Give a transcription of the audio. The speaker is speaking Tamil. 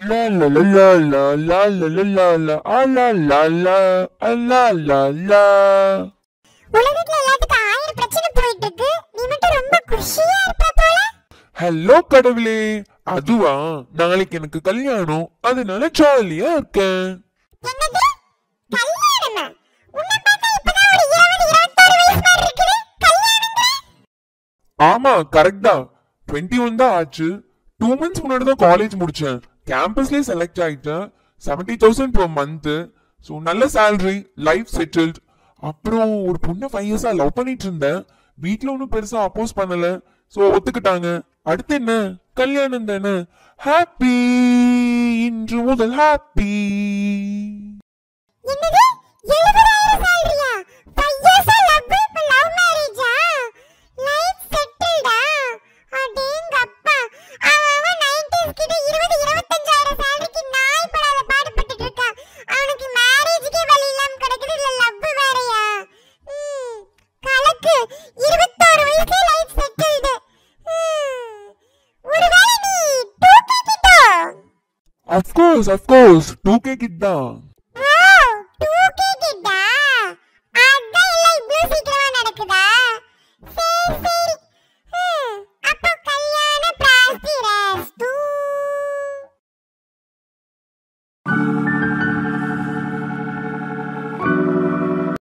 La la la la la la la la la la ah, la la la ah, la la la உலகத்துல எல்லாத்துக்கும் ஆயிரம் பிரச்சனை போயிட்டு இருக்கு நீ மட்டும் ரொம்ப குஷியா இருப்ப போல ஹலோ கடவுளே அதுவா நாளைக்கு எனக்கு கல்யாணம் அதனால ஜாலியா இருக்கேன் என்னது கல்யாணமா உன்னை பார்த்தா இப்பதான் ஒரு இருபது இருபத்தாறு வயசு மாதிரி இருக்குது கல்யாணங்கிற ஆமா கரெக்டா டுவெண்ட்டி ஒன் தான் ஆச்சு டூ மந்த்ஸ் முன்னாடி தான் காலேஜ் முடிச்சேன் கேம்பஸ்லயே செலக்ட் ஆயிட்டேன் seventy thousand per month so நல்ல salary லைஃப் செட்டில்ட் அப்புறம் ஒரு பொண்ணை ஃபைவ் இயர்ஸா லவ் பண்ணிட்டு இருந்தேன் வீட்ல ஒன்றும் பெருசா அப்போஸ் பண்ணல ஸோ ஒத்துக்கிட்டாங்க அடுத்து என்ன கல்யாணம் தானே ஹாப்பி இன்று முதல் ஹாப்பி என்னது எழுபதாயிரம் சாலரியா ஃபைவ் இயர்ஸா லவ் இப்ப லவ் மேரேஜா லைஃப் செட்டில்டா அடேங்கப்பா அவன் அவன் நைன்டிஸ் கிட்ட இருபது இருபத்தஞ்சாயிரம் சாலரிக்கு நாய் படாத பாடுபட்டுட்டு இருக்கான் அவனுக்கு மேரேஜுக்கே வழி இல்லாம கிடக்குது இல்ல லவ் வேறயா ம், கலக்கு இருபத்தோரு வயசுல லைஃப் செட்டில்டு ஒருவேளை நீ டூ கிட்டோ அஃப்கோர்ஸ் அஃப்கோர்ஸ் டூ கே கிட் தான்